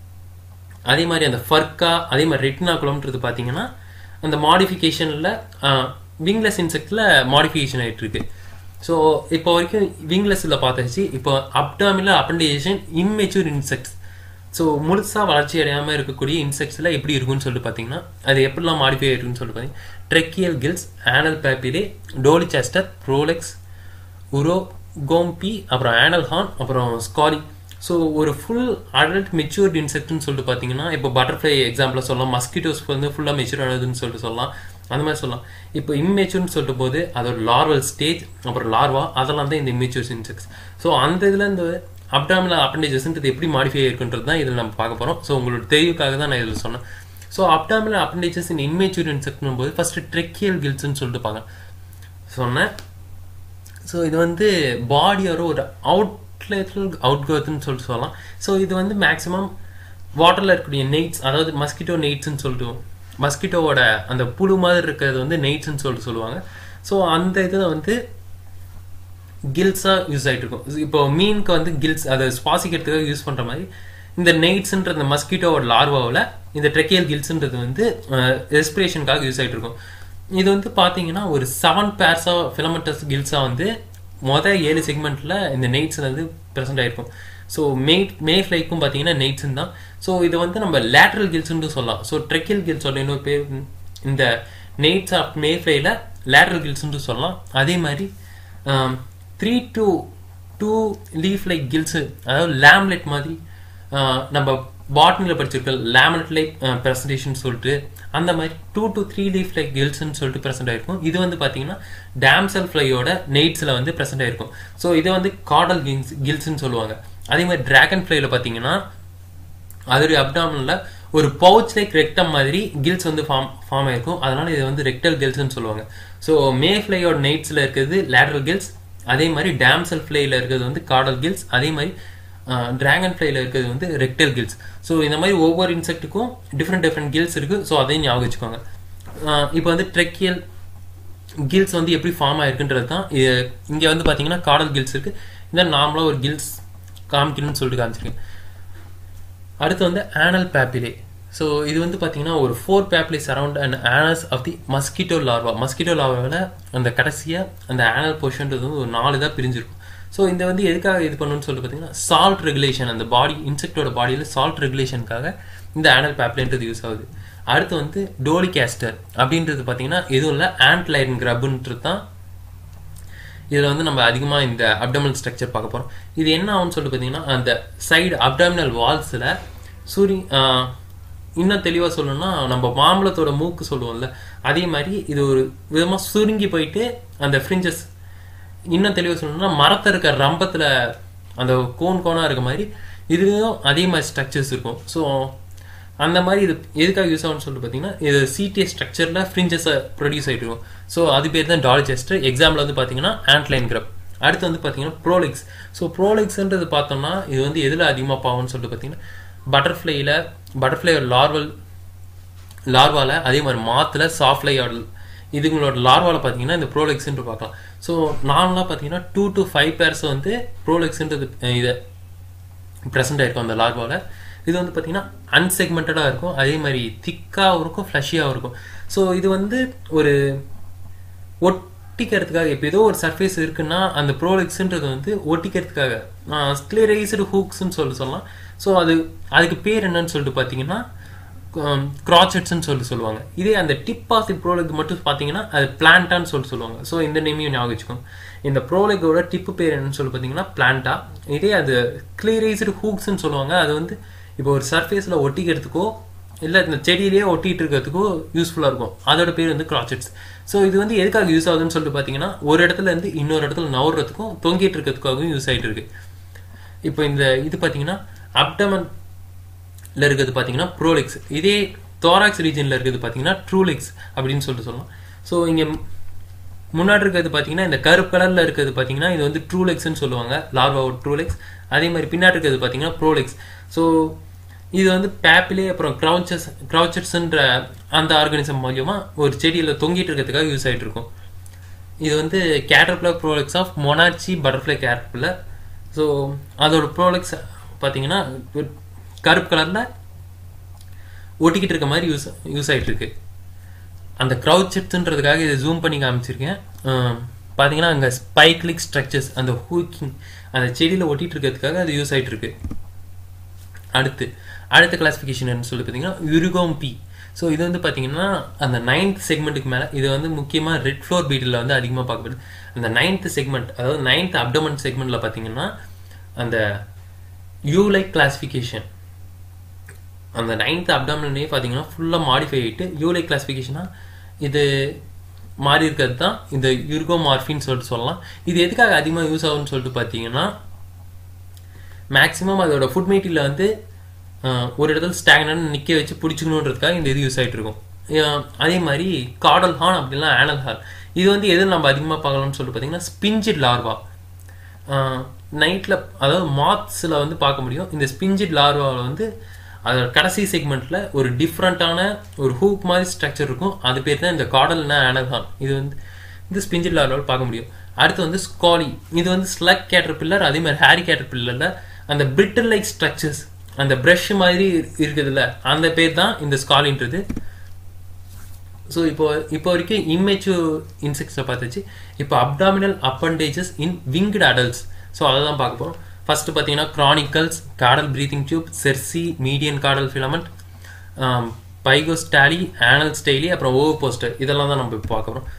அதே மாதிரி அந்த ஃபர்க்கா அதே மாதிரி ரெட்டினா குளம்ன்றது பார்த்தீங்கன்னா அந்த மாடிஃபிகேஷனில் விங்லெஸ் இன்செக்டில் மாடிஃபிகேஷன் ஆகிட்டு இருக்கு ஸோ இப்போ வரைக்கும் விங்லெஸ்ஸில் பார்த்தாச்சு இப்போ abdominal appendation immature insects so முழுசாக வளர்ச்சி அடையாமல் இருக்கக்கூடிய இன்செக்ட்ஸில் எப்படி இருக்குன்னு சொல்லிட்டு பார்த்தீங்கன்னா அது எப்படிலாம் மாடிஃபை ஆகிருக்குன்னு சொல்லிட்டு பார்த்தீங்கன்னா ட்ரெக்கியல் கில்ஸ் ஆனல் பேப்பிலே டோலிசாஸ்டர் ப்ரோலெக்ஸ் உரோ கோம்பி அப்புறம் ஆனல் ஹார்ன் அப்புறம் ஸ்காரி ஸோ ஒரு ஃபுல் அடல்ட் மெச்சூர்ட் இன்செக்ட்னு சொல்லிட்டு பார்த்தீங்கன்னா இப்போ பட்டர்ஃப்ளை எக்ஸாம்பிளாக சொல்லலாம் மஸ்கிட்டோஸ் வந்து ஃபுல்லாக மெச்சூர் ஆனதுன்னு சொல்லிட்டு சொல்லலாம் அந்த மாதிரி சொல்லலாம் இப்போ இம்மெச்சூர்னு சொல்லிட்டு போது அதோட லார்வல் ஸ்டேஜ் அப்புறம் லார்வா அதெல்லாம் தான் இந்த இம்மெச்சூர்ஸ் இன்செக்ட்ஸ் ஸோ அந்த இதில் இந்த அப்டாமினல் அப்பண்டேஜஸ்ன்றது எப்படி மாடிஃபை இருக்குன்றது தான் இதில் நம்ம பார்க்க போகிறோம் ஸோ உங்களோட தெளிவுக்காக தான் நான் இதில் சொன்னேன் ஸோ அப்டாமினல் அப்பண்டேஜஸ் இந்த இம்மெச்சூர் இன்செக்ட்னும் போது ஃபஸ்ட்டு ட்ரெக்கியல் கில்ஸ்ன்னு சொல்லிட்டு பார்க்க சொன்னேன் ஸோ இது வந்து பாடியோட ஒரு அவுட்லேட்டல் அவுட் க்ரோத்னு சொல்லிட்டு சொல்லலாம் ஸோ இது வந்து மேக்ஸிமம் வாட்டரில் இருக்கக்கூடிய நெய்ட்ஸ் அதாவது மஸ்கிட்டோ நெய்ட்ஸ்ன்னு சொல்லிட்டு மஸ்கிட்டோவோட அந்த புழு மாதிரி இருக்கிறது வந்து நெய்ட்ஸ்ன்னு சொல்லிட்டு சொல்லுவாங்க ஸோ அந்த இதில் வந்து கில்ஸாக யூஸ் ஆகிட்டு இருக்கும் இப்போ மீனுக்கு வந்து கில்ஸ் அதை சுவாசிக்கிறதுக்காக யூஸ் பண்ணுற மாதிரி இந்த நெய்ட்ஸ்ன்ற இந்த மஸ்கிட்டோவோட லார்வாவில் இந்த ட்ரெக்கியல் கில்ஸ்ன்றது வந்து ரெஸ்பிரேஷனுக்காக யூஸ் ஆகிட்டு இருக்கும் இது வந்து பார்த்தீங்கன்னா ஒரு செவன் பேர்ஸாக ஃபிலமெண்டஸ் கில்ஸாக வந்து மொதல் ஏழு செக்மெண்ட்டில் இந்த நெய்ட்ஸில் வந்து ப்ரெசென்ட் ஆகிருக்கும் ஸோ மே மே ஃப்ளைக்கும் பார்த்தீங்கன்னா நெய்ட்ஸுன்னு தான் ஸோ இது வந்து நம்ம லேட்ரல் கில்ஸ்ன்னு சொல்லலாம் ஸோ ட்ரெக்கியல் கில்ஸோட இன்னொரு பேர் இந்த நெய்ட்ஸ் ஆஃப் மே ஃப்ளைல லேட்ரல் கில்ஸ்ன்னு சொல்லலாம் அதே மாதிரி three to two leaf like gills அதாவது லேம்லெட் மாதிரி நம்ம பாட்னியில் படிச்சிருக்க லேமனட் லைக் ப்ரெசன்டேஷன் சொல்லிட்டு அந்த மாதிரி two to three leaf like கில்ஸ்ன்னு சொல்லிட்டு ப்ரெசென்ட் ஆயிருக்கும் இது வந்து பார்த்தீங்கன்னா டேம்சல் ஃப்ளையோட நெய்ட்ஸில் வந்து ப்ரெசென்ட் ஆயிருக்கும் ஸோ இதை வந்து காடல் கில்ஸ் கில்ஸ்ன்னு சொல்லுவாங்க அதே மாதிரி டிராகன் ஃப்ளைல பார்த்தீங்கன்னா அதோடைய அப்டாமினில் ஒரு பவுச் லைக் ரெக்டம் மாதிரி கில்ஸ் வந்து ஃபார்ம் ஃபார்ம் ஆயிருக்கும் அதனால இதை வந்து ரெக்டல் கில்ஸ்ன்னு சொல்லுவாங்க ஸோ மே ஃப்ளையோட நெய்ட்ஸில் இருக்கிறது லேட்ரல் கில்ஸ் அதே மாதிரி டேம்சல் ஃப்ளைல இருக்கிறது வந்து காடல் கில்ஸ் அதே மாதிரி டிராகன் ஃப்ளைல இருக்கிறது வந்து ரெக்டல் கில்ஸ் ஸோ இந்த மாதிரி ஒவ்வொரு இன்செக்ட்டுக்கும் டிஃப்ரெண்ட் டிஃப்ரெண்ட் கில்ஸ் இருக்குது ஸோ அதையும் ஞாபகம் வச்சுக்கோங்க இப்போ வந்து ட்ரெக்கியல் கில்ஸ் வந்து எப்படி ஃபார்ம் ஆயிருக்குன்றது தான் இங்கே வந்து பார்த்தீங்கன்னா காடல் கில்ஸ் இருக்குது இந்த நார்மலாக ஒரு கில்ஸ் காமிக்கணும்னு சொல்லிட்டு காமிச்சிருக்கேன் அடுத்து வந்து ஆனல் பேப்பிலே ஸோ இது வந்து பார்த்தீங்கன்னா ஒரு four papillae around and anals of the mosquito larva mosquito லார்வாவில் அந்த கடைசியாக அந்த ஆனல் போர்ஷன்றது வந்து ஒரு நாலு தான் பிரிஞ்சிருக்கும் ஸோ இந்த வந்து எதுக்காக இது பண்ணணும்னு சொல்லி பார்த்தீங்கன்னா சால்ட் ரெகுலேஷன் அந்த பாடி இன்செக்டோட பாடியில் சால்ட் ரெகுலேஷனுக்காக இந்த ஆனல் பேப்லேன்றது யூஸ் ஆகுது அடுத்து வந்து டோலிகாஸ்டர் அப்படின்றது பார்த்தீங்கன்னா எதுவும் இல்லை ஆண்ட் லைன் கிரப்ன்றது தான் இதில் வந்து நம்ம அதிகமாக இந்த அப்டமினல் ஸ்ட்ரக்சர் பார்க்க போகிறோம் இது என்ன ஆகும்னு சொல்லிட்டு பார்த்தீங்கன்னா அந்த சைடு அப்டாமினல் வால்ஸில் சூரி இன்னும் தெளிவாக சொல்லணும்னா நம்ம மாம்பழத்தோட மூக்கு சொல்லுவோம்ல அதே மாதிரி இது ஒரு விதமாக சுருங்கி போயிட்டு அந்த ஃப்ரிஞ்சஸ் இன்னும் தெளிவாக சொல்லணும்னா மரத்தில் இருக்க ரம்பத்தில் அந்த கோன் கோனாக இருக்க மாதிரி இதுலேயும் அதே மாதிரி ஸ்ட்ரக்சர்ஸ் இருக்கும் ஸோ அந்த மாதிரி இது எதுக்காக யூஸ் ஆகும்னு சொல்லிட்டு பார்த்தீங்கன்னா இது சிடிஎஸ் ஸ்ட்ரக்சரில் ஃப்ரிஞ்சஸை ப்ரொடியூஸ் ஆகிட்டு இருக்கும் ஸோ அது பேர் தான் டாலிஜெஸ்டர் எக்ஸாம்பிள் வந்து பார்த்தீங்கன்னா ஆண்ட்லைன் கிரப் அடுத்து வந்து பார்த்தீங்கன்னா ப்ரோலிக்ஸ் ஸோ ப்ரோலிக்ஸ்ன்றது பார்த்தோம்னா இது வந்து எதில் அதிகமாக பாகும்னு சொல்லிட்டு பார்த்தீங்கன்னா பட்டர்ஃப்ளையில் பட்டர்ஃப்ளை லார்வல் லார்வால அதே மாதிரி மாத்தில் சாஃப்ட்லை ஆடல் இதுங்களோட லார்வால பார்த்தீங்கன்னா இந்த ப்ரோலெக்ஸ்ன்ட்டு பார்க்கலாம் ஸோ நார்மலாக பார்த்தீங்கன்னா டூ டு ஃபைவ் பேர்ஸ் வந்து ப்ரோலெக்ஸ்ன்றது இதை ப்ரெசென்ட் ஆயிருக்கும் அந்த லார்வால இது வந்து பார்த்தீங்கன்னா அன்செக்மெண்டடாக இருக்கும் அதே மாதிரி திக்காகவும் இருக்கும் ஃப்ளஷியாகவும் இருக்கும் ஸோ இது வந்து ஒரு ஒட்டிக்கிறதுக்காக இப்போ ஏதோ ஒரு சர்ஃபேஸ் இருக்குன்னா அந்த ப்ரோலெக்ஸ்ன்றது வந்து ஒட்டிக்கிறதுக்காக ஸ்க்ளிரைஸ்டு ஹூக்ஸ்ன்னு சொல்லி சொல்லலாம் ஸோ அது அதுக்கு பேர் என்னன்னு சொல்லிட்டு பார்த்தீங்கன்னா க்ராச்சட்ஸ்ன்னு சொல்லி சொல்லுவாங்க இதே அந்த டிப் ஆஃப் தி ப்ரோலெக் மட்டும் பார்த்தீங்கன்னா அது பிளான்டான்னு சொல்லி சொல்லுவாங்க ஸோ இந்த நேமையும் ஞாபகம் வச்சுக்கோங்க இந்த ப்ரோலெக்கோட டிப்பு பேர் என்னன்னு சொல்லி பார்த்தீங்கன்னா பிளான்டா இதே அது கிளியரைஸ்டு ஹூக்ஸ்ன்னு சொல்லுவாங்க அது வந்து இப்போ ஒரு சர்ஃபேஸில் ஒட்டிக்கிறதுக்கோ இல்லை இந்த செடியிலேயே ஒட்டிட்டு இருக்கிறதுக்கோ யூஸ்ஃபுல்லாக இருக்கும் அதோட பேர் வந்து கிராச்சட்ஸ் ஸோ இது வந்து எதுக்காக யூஸ் ஆகுதுன்னு சொல்லிட்டு பார்த்தீங்கன்னா ஒரு இடத்துல இருந்து இன்னொரு இடத்துல நவுறதுக்கும் தொங்கிட்டு இருக்கிறதுக்காகவும் யூஸ் ஆகிட்டு இருக்கு இப்போ இந்த இது பார்த்தீங்கன்னா அப்டமன் ல இருக்கிறது பார்த்தீங்கன்னா ப்ரோலிக்ஸ் இதே தோராக்ஸ் ரீஜனில் இருக்கிறது பார்த்தீங்கன்னா ட்ரூலிக்ஸ் அப்படின்னு சொல்லிட்டு சொல்லலாம் ஸோ இங்கே முன்னாடி இருக்கிறது பார்த்தீங்கன்னா இந்த கருப்பு கலரில் இருக்கிறது பார்த்தீங்கன்னா இது வந்து ட்ரூலெக்ஸ்னு சொல்லுவாங்க லார்வா ட்ரூலெக்ஸ் அதே மாதிரி பின்னாடி இருக்கிறது பார்த்தீங்கன்னா ப்ரோலெக்ஸ் ஸோ இது வந்து பேப்பிலே அப்புறம் க்ரௌச்சஸ் க்ரௌச்சட்ஸ்ன்ற அந்த ஆர்கானிசம் மூலியமாக ஒரு செடியில் தொங்கிட்டு இருக்கிறதுக்காக யூஸ் ஆகிட்டு இருக்கும் இது வந்து caterpillar prolegs of monarch butterfly caterpillar so அதோட ப்ரோலெக்ஸ் பார்த்தீங்கன்னா கருப்பு கலரில் ஒட்டிக்கிட்டு இருக்க மாதிரி யூஸ் யூஸ் ஆகிட்டு இருக்கு அந்த க்ரௌட் செட்ஸுன்றதுக்காக இதை ஜூம் பண்ணி காமிச்சிருக்கேன் பார்த்தீங்கன்னா அங்கே ஸ்பைக்லிக் ஸ்ட்ரக்சர்ஸ் அந்த ஹூக்கிங் அந்த செடியில் ஒட்டிட்டு இருக்கிறதுக்காக அது யூஸ் ஆகிட்டு இருக்கு அடுத்து அடுத்த கிளாஸிஃபிகேஷன் என்ன சொல்லி பார்த்தீங்கன்னா யுருகோம் பி ஸோ இது வந்து பார்த்தீங்கன்னா அந்த நைன்த் செக்மெண்ட்டுக்கு மேலே இது வந்து முக்கியமாக ரெட் ஃப்ளோர் பீட்டில் வந்து அதிகமாக பார்க்கப்படுது அந்த நைன்த் செக்மெண்ட் அதாவது நைன்த் அப்டமன் செக்மெண்ட்டில் பார்த்தீங்கன்னா அந்த யூ லைக் கிளாஸிஃபிகேஷன் அந்த நைன்த் அப்டாமினே பார்த்தீங்கன்னா ஃபுல்லாக மாடிஃபை ஆகிட்டு யூலை கிளாஸிஃபிகேஷனாக இது மாறி இருக்கிறது தான் இந்த யுர்கோ மார்ஃபின்னு சொல்லிட்டு சொல்லலாம் இது எதுக்காக அதிகமாக யூஸ் ஆகும்னு சொல்லிட்டு பார்த்தீங்கன்னா மேக்ஸிமம் அதோட ஃபுட் மெட்டீரியல் வந்து ஒரு இடத்துல ஸ்டாக்னன் நிற்க வச்சு பிடிச்சிக்கணுன்றதுக்காக இந்த இது யூஸ் ஆகிட்டு இருக்கும் அதே மாதிரி காடல் ஹார்ன் அப்படின்னா ஆனல் ஹார்ன் இது வந்து எது நம்ம அதிகமாக பார்க்கலாம்னு சொல்லிட்டு பார்த்தீங்கன்னா ஸ்பிஞ்சிட் லார்வா நைட்டில் அதாவது மாத்ஸில் வந்து பார்க்க முடியும் இந்த ஸ்பிஞ்சிட் லார்வாவில் வந்து அதோட கடைசி செக்மெண்ட்டில் ஒரு டிஃப்ரெண்ட்டான ஒரு ஹூக் மாதிரி ஸ்ட்ரக்சர் இருக்கும் அது பேர் தான் இந்த காடல்னா ஆனகான் இது வந்து இந்த ஸ்பிஞ்சிட் லார்வால் பார்க்க முடியும் அடுத்து வந்து ஸ்காலி இது வந்து ஸ்லக் கேட்டர் பில்லர் அதே மாதிரி ஹேரி கேட்டர் பில்லரில் அந்த பிரிட்டில் லைக் ஸ்ட்ரக்சர்ஸ் அந்த ப்ரஷ் மாதிரி இருக்குதுல்ல அந்த பேர் தான் இந்த ஸ்காலின்றது ஸோ இப்போ இப்போ வரைக்கும் இம்மெச்சூர் இன்செக்ட்ஸை பார்த்துச்சு இப்போ abdominal appendages in winged adults so அதை தான் பார்க்க போகிறோம் ஃபர்ஸ்ட் பார்த்தீங்கன்னா cornicles caudal breathing tube cerci median caudal filament பைகோஸ்டாலி ஆனல் ஸ்டைலி அப்புறம் ஓவர் போஸ்டர் இதெல்லாம் தான் நம்ம இப்போ பார்க்க போகிறோம்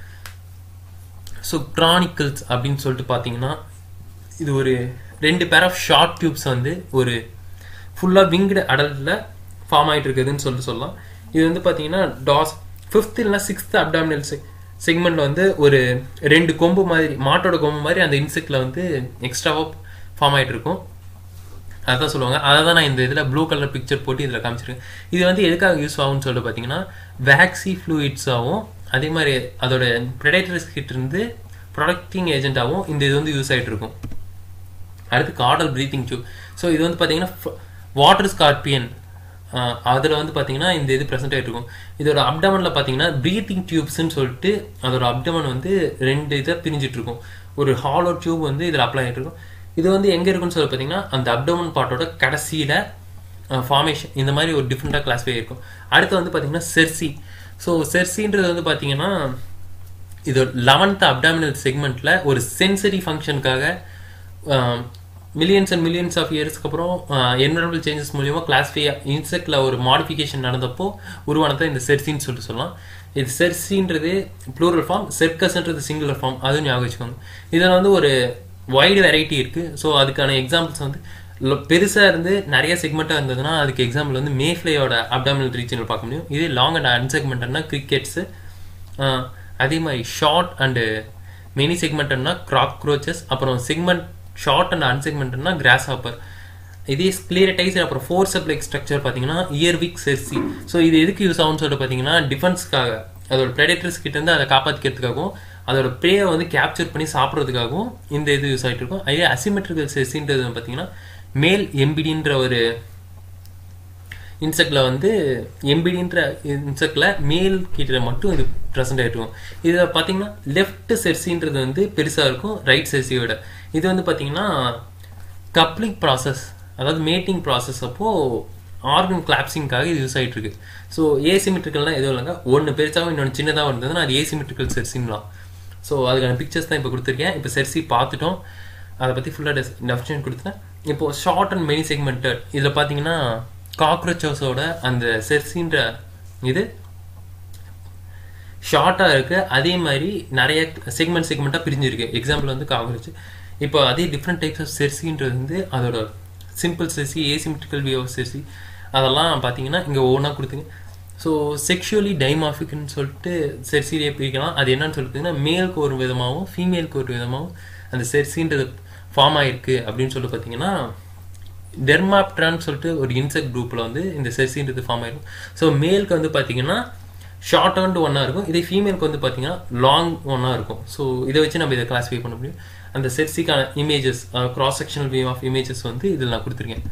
ஸோ க்ரானிக்கல்ஸ் அப்படின்னு சொல்லிட்டு பார்த்தீங்கன்னா இது ஒரு ரெண்டு பேர் ஆஃப் ஷார்ட் டியூப்ஸ் வந்து ஒரு ஃபுல்லாக விங்டு அடல்ட்டில் ஃபார்ம் ஆகிட்டு இருக்குதுன்னு சொல்லிட்டு சொல்லலாம் இது வந்து பார்த்தீங்கன்னா டாஸ் ஃபிஃப்த் இல்லைனா சிக்ஸ்த் அப்டாமினல் செக்மெண்ட்டில் வந்து ஒரு ரெண்டு கொம்பு மாதிரி மாட்டோட கொம்பு மாதிரி அந்த இன்செக்டில் வந்து எக்ஸ்ட்ராவாக ஃபார்ம் ஆகிட்டு இருக்கும் அதான் சொல்லுவாங்க அதை தான் நான் இந்த இதில் ப்ளூ கலர் பிக்சர் போட்டு இதில் காமிச்சிருக்கேன் இது வந்து எதுக்காக யூஸ் ஆகும்னு சொல்லிட்டு பார்த்தீங்கன்னா வேக்சி ஃப்ளூயிட்ஸாகவும் அதே மாதிரி அதோட ப்ரெடேட்டர்ஸ் கிட்ட இருந்து ப்ரொடக்டிங் ஏஜென்ட்டாகவும் இந்த இது வந்து யூஸ் ஆகிட்டு இருக்கும் அடுத்து காடல் ப்ரீத்திங் டியூப் ஸோ இது வந்து பார்த்தீங்கன்னா வாட்டர் ஸ்கார்பியன் அதில் வந்து பார்த்தீங்கன்னா இந்த இது ப்ரெசென்ட் ஆகிட்டு இருக்கும் இதோட அப்டமனில் பார்த்தீங்கன்னா ப்ரீத்திங் டியூப்ஸ்ன்னு சொல்லிட்டு அதோட அப்டமன் வந்து ரெண்டு இதை பிரிஞ்சிட்டு இருக்கும் ஒரு ஹாலோ டியூப் வந்து இதில் அப்ளை ஆகிட்டு இருக்கும் இது வந்து எங்கே இருக்குன்னு சொல்லி பார்த்தீங்கன்னா அந்த அப்டமன் பார்ட்டோட கடைசியில் ஃபார்மேஷன் இந்த மாதிரி ஒரு டிஃப்ரெண்ட்டாக கிளாஸிஃபை இருக்கும் அடுத்து வந்து பார்த்தீங்கன்னா செர்சி ஸோ செர்சின்றது வந்து பார்த்தீங்கன்னா இது லெவன்த் அப்டாமினல் செக்மெண்ட்டில் ஒரு சென்சரி ஃபங்க்ஷனுக்காக மில்லியன்ஸ் அண்ட் மில்லியன்ஸ் ஆஃப் இயர்ஸ்க்கு அப்புறம் என்வரபிள் சேஞ்சஸ் மூலியமாக கிளாஸிஃபை இன்செக்டில் ஒரு மாடிஃபிகேஷன் நடந்தப்போ உருவானதை இந்த செர்சின்னு சொல்லிட்டு சொல்லலாம் இது செர்சின்றது ப்ளூரல் ஃபார்ம் செர்கஸ்ன்றது சிங்குலர் ஃபார்ம் அதுவும் ஞாபகம் வச்சுக்கோங்க இதில் வந்து ஒரு வைடு வெரைட்டி இருக்குது ஸோ அதுக்கான எக்ஸாம்பிள்ஸ் வந்து பெருசாக இருந்து நிறைய செக்மெண்ட்டாக இருந்ததுன்னா அதுக்கு எக்ஸாம்பிள் வந்து மேஃப்ளையோட அப்டாமினல் ரீஜனில் பார்க்க முடியும் இதே லாங் அண்ட் அன்செக்மெண்ட்னா கிரிக்கெட்ஸு அதே மாதிரி ஷார்ட் அண்டு மெனி செக்மெண்ட்னா க்ராக் க்ரோச்சஸ் அப்புறம் செக்மெண்ட் ஷார்ட் அண்ட் அன்செக்மெண்ட்னா கிராஸ் ஹாப்பர் இதே ஸ்க்ளீரடைஸ் அப்புறம் ஃபோர் சப்ளைக் ஸ்ட்ரக்சர் பார்த்தீங்கன்னா இயர்விக் செர்சி ஸோ இது எதுக்கு யூஸ் ஆகும்னு சொல்லிட்டு பார்த்தீங்கன்னா டிஃபென்ஸ்க்காக அதோட ப்ரெடேட்டர்ஸ் கிட்ட இருந்து அதை காப்பாற்றிக்கிறதுக்காகவும் அதோட ப்ரேயை வந்து கேப்சர் பண்ணி சாப்பிட்றதுக்காகவும் இந்த இது யூஸ் ஆகிட்டு இருக்கும் அதே அசிமெட்ரிக்கல் செர்சின்றது பார்த்தீங்கன்னா மேல் எம்பிடின்ற ஒரு இன்செக்டில் வந்து எம்பிடின்ற இன்செக்டில் மேல் கிட்ட மட்டும் இது ப்ரெசென்ட் ஆகிருக்கும் இதில் பார்த்தீங்கன்னா லெஃப்ட் செர்சின்றது வந்து பெருசாக இருக்கும் ரைட் செர்சியோட இது வந்து பார்த்தீங்கன்னா கப்ளிங் ப்ராசஸ் அதாவது மேட்டிங் ப்ராசஸ் அப்போது ஆர்கன் கிளாப்சிங்காக இது யூஸ் ஆகிட்டு இருக்கு ஸோ ஏசிமெட்ரிக்கல்னால் எதுவும் இல்லைங்க ஒன்று பெருசாகவும் இன்னொன்று சின்னதாக இருந்ததுன்னா அது ஏசிமெட்ரிக்கல் செர்சின்லாம் ஸோ அதுக்கான பிக்சர்ஸ் தான் இப்போ கொடுத்துருக்கேன் இப்போ செர்சி பார்த்துட்டோம் அதை பற்றி ஃபுல்லாக டெஸ் டெஃபினேஷன் கொடுத்தேன் இப்போது ஷார்ட் அண்ட் மெனி செக்மெண்டட் இதில் பார்த்தீங்கன்னா காக்ரோச்சஸோட அந்த செர்சின்ற இது ஷார்ட்டாக இருக்குது அதே மாதிரி நிறைய செக்மெண்ட் செக்மெண்ட்டாக பிரிஞ்சிருக்கு எக்ஸாம்பிள் வந்து காக்ரோச் இப்போ அதே டிஃப்ரெண்ட் டைப்ஸ் ஆஃப் செர்சின்றது வந்து அதோட simple cerci asymmetrical way of cerci அதெல்லாம் பார்த்தீங்கன்னா இங்கே ஒவ்வொன்றா கொடுத்துங்க ஸோ செக்ஷுவலி டைமாஃபிக்னு சொல்லிட்டு செர்சிலே பிரிக்கலாம் அது என்னன்னு சொல்லிட்டுங்கன்னா மேலுக்கு ஒரு விதமாகவும் ஃபீமேலுக்கு ஒரு விதமாகவும் அந்த செர்சின்றது ஃபார்ம் ஆயிருக்கு அப்படின்னு சொல்லிட்டு பார்த்தீங்கன்னா டெர்மாப்ட்ரான்னு சொல்லிட்டு ஒரு இன்செக்ட் குரூப்பில் வந்து இந்த செர்சின்றது ஃபார்ம் ஆயிருக்கும் ஸோ மேலுக்கு வந்து பார்த்தீங்கன்னா ஷார்ட் அண்ட் ஒன்னாக இருக்கும் இதே ஃபீமேலுக்கு வந்து பார்த்தீங்கன்னா லாங் ஒன்னாக இருக்கும் ஸோ இதை வச்சு நம்ம இதை கிளாஸிஃபை பண்ண முடியும் அந்த செர்சிக்கான images cross sectional view of images வந்து இதில் நான் கொடுத்துருக்கேன்